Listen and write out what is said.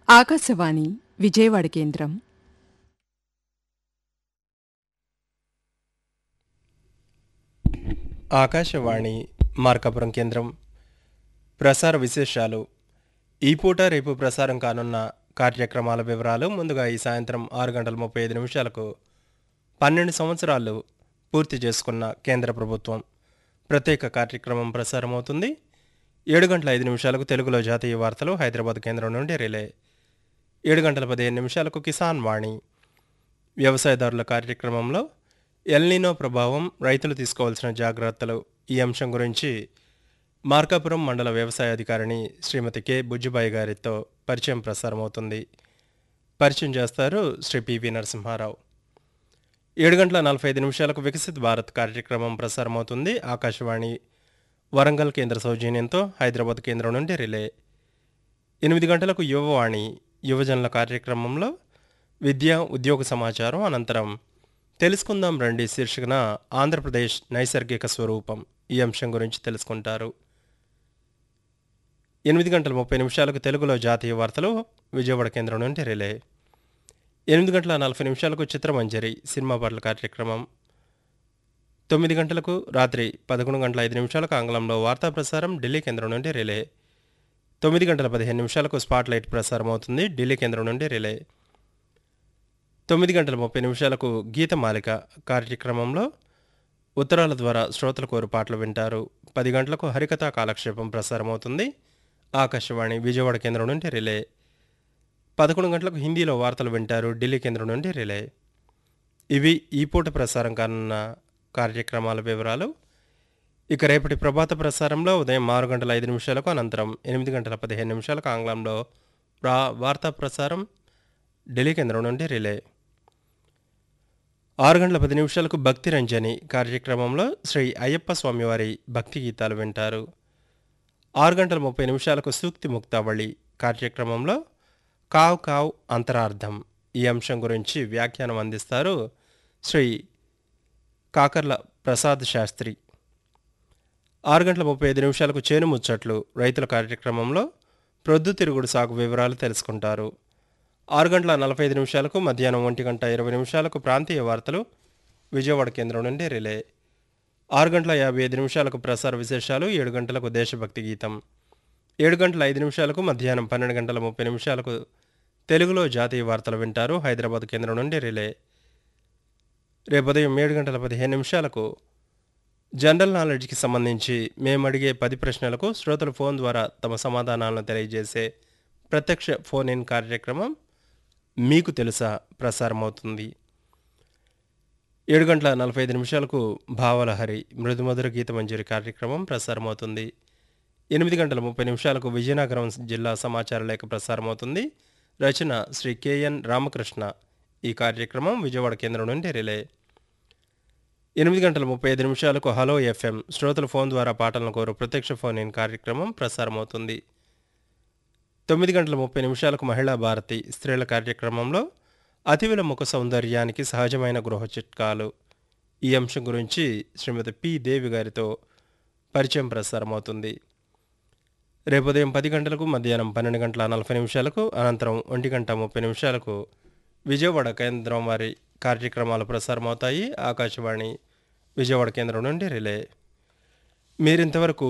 ఆకాశవాణి విజయవాడ కేంద్రం ఆకాశవాణి మార్కాపురం కేంద్రం ప్రసార విశేషాలు ఈ పూట రేపు ప్రసారం కానున్న కార్యక్రమాల వివరాలు ముందుగా ఈ సాయంత్రం ఆరు గంటల ముప్పై ఐదు నిమిషాలకు పన్నెండు సంవత్సరాలు పూర్తి చేసుకున్న కేంద్ర ప్రభుత్వం ప్రత్యేక కార్యక్రమం ప్రసారమవుతుంది ఏడు గంటల ఐదు నిమిషాలకు తెలుగులో జాతీయ వార్తలు హైదరాబాద్ కేంద్రం నుండి రిలే ఏడు గంటల పదిహేను నిమిషాలకు కిసాన్ వాణి వ్యవసాయదారుల కార్యక్రమంలో ఎల్నినో ప్రభావం రైతులు తీసుకోవాల్సిన జాగ్రత్తలు ఈ అంశం గురించి మార్కాపురం మండల వ్యవసాయ అధికారిని శ్రీమతి కె బుజ్జుబాయి గారితో పరిచయం ప్రసారమవుతుంది పరిచయం చేస్తారు శ్రీ పివి నరసింహారావు ఏడు గంటల నలభై ఐదు నిమిషాలకు వికసిత్ భారత్ కార్యక్రమం ప్రసారమవుతుంది ఆకాశవాణి వరంగల్ కేంద్ర సౌజన్యంతో హైదరాబాద్ కేంద్రం నుండి రిలే ఎనిమిది గంటలకు యువవాణి యువజనుల కార్యక్రమంలో విద్య ఉద్యోగ సమాచారం అనంతరం తెలుసుకుందాం రండి శీర్షికన ఆంధ్రప్రదేశ్ నైసర్గిక స్వరూపం ఈ అంశం గురించి తెలుసుకుంటారు ఎనిమిది గంటల ముప్పై నిమిషాలకు తెలుగులో జాతీయ వార్తలు విజయవాడ కేంద్రం నుండి రిలే ఎనిమిది గంటల నలభై నిమిషాలకు చిత్రమంజరి సినిమా పాటల కార్యక్రమం తొమ్మిది గంటలకు రాత్రి పదకొండు గంటల ఐదు నిమిషాలకు ఆంగ్లంలో వార్తా ప్రసారం ఢిల్లీ కేంద్రం నుండి రిలే తొమ్మిది గంటల పదిహేను నిమిషాలకు స్పాట్ లైట్ ప్రసారం అవుతుంది ఢిల్లీ కేంద్రం నుండి రిలే తొమ్మిది గంటల ముప్పై నిమిషాలకు గీతమాలిక కార్యక్రమంలో ఉత్తరాల ద్వారా శ్రోతల కోరు పాటలు వింటారు పది గంటలకు హరికథా కాలక్షేపం ప్రసారమవుతుంది ఆకాశవాణి విజయవాడ కేంద్రం నుండి రిలే పదకొండు గంటలకు హిందీలో వార్తలు వింటారు ఢిల్లీ కేంద్రం నుండి రిలే ఇవి ఈ పూట ప్రసారం కానున్న కార్యక్రమాల వివరాలు ఇక రేపటి ప్రభాత ప్రసారంలో ఉదయం ఆరు గంటల ఐదు నిమిషాలకు అనంతరం ఎనిమిది గంటల పదిహేను నిమిషాలకు ఆంగ్లంలో రా వార్తా ప్రసారం ఢిల్లీ కేంద్రం నుండి రిలే ఆరు గంటల పది నిమిషాలకు భక్తి రంజని కార్యక్రమంలో శ్రీ అయ్యప్ప స్వామివారి భక్తి గీతాలు వింటారు ఆరు గంటల ముప్పై నిమిషాలకు సూక్తి ముక్తావళి కార్యక్రమంలో కావ్ కావ్ అంతరార్థం ఈ అంశం గురించి వ్యాఖ్యానం అందిస్తారు శ్రీ కాకర్ల ప్రసాద్ శాస్త్రి ఆరు గంటల ముప్పై ఐదు నిమిషాలకు చేను ముచ్చట్లు రైతుల కార్యక్రమంలో ప్రొద్దుతిరుగుడు సాగు వివరాలు తెలుసుకుంటారు ఆరు గంటల నలభై ఐదు నిమిషాలకు మధ్యాహ్నం ఒంటి గంట ఇరవై నిమిషాలకు ప్రాంతీయ వార్తలు విజయవాడ కేంద్రం నుండి రిలే ఆరు గంటల యాభై ఐదు నిమిషాలకు ప్రసార విశేషాలు ఏడు గంటలకు దేశభక్తి గీతం ఏడు గంటల ఐదు నిమిషాలకు మధ్యాహ్నం పన్నెండు గంటల ముప్పై నిమిషాలకు తెలుగులో జాతీయ వార్తలు వింటారు హైదరాబాద్ కేంద్రం నుండి రిలే రేపు ఉదయం ఏడు గంటల పదిహేను నిమిషాలకు జనరల్ నాలెడ్జ్కి సంబంధించి మేము అడిగే పది ప్రశ్నలకు శ్రోతలు ఫోన్ ద్వారా తమ సమాధానాలను తెలియజేసే ప్రత్యక్ష ఫోన్ ఇన్ కార్యక్రమం మీకు తెలుసా ప్రసారమవుతుంది ఏడు గంటల నలభై ఐదు నిమిషాలకు భావలహరి మృదుమధుర గీతమంజరి కార్యక్రమం ప్రసారమవుతుంది ఎనిమిది గంటల ముప్పై నిమిషాలకు విజయనగరం జిల్లా సమాచార లేఖ ప్రసారమవుతుంది రచన శ్రీ కెఎన్ రామకృష్ణ ఈ కార్యక్రమం విజయవాడ కేంద్రం నుండి రిలే ఎనిమిది గంటల ముప్పై ఐదు నిమిషాలకు హలో ఎఫ్ఎం శ్రోతల ఫోన్ ద్వారా పాటలను కోరు ప్రత్యక్ష ఫోన్ ఇన్ కార్యక్రమం ప్రసారమవుతుంది తొమ్మిది గంటల ముప్పై నిమిషాలకు మహిళా భారతి స్త్రీల కార్యక్రమంలో అతివిల ముఖ సౌందర్యానికి సహజమైన గృహ చిట్కాలు ఈ అంశం గురించి శ్రీమతి పి దేవి గారితో పరిచయం ప్రసారమవుతుంది రేపు ఉదయం పది గంటలకు మధ్యాహ్నం పన్నెండు గంటల నలభై నిమిషాలకు అనంతరం ఒంటి గంట ముప్పై నిమిషాలకు విజయవాడ కేంద్రం వారి కార్యక్రమాలు ప్రసారమవుతాయి ఆకాశవాణి విజయవాడ కేంద్రం నుండి రిలే మీరింతవరకు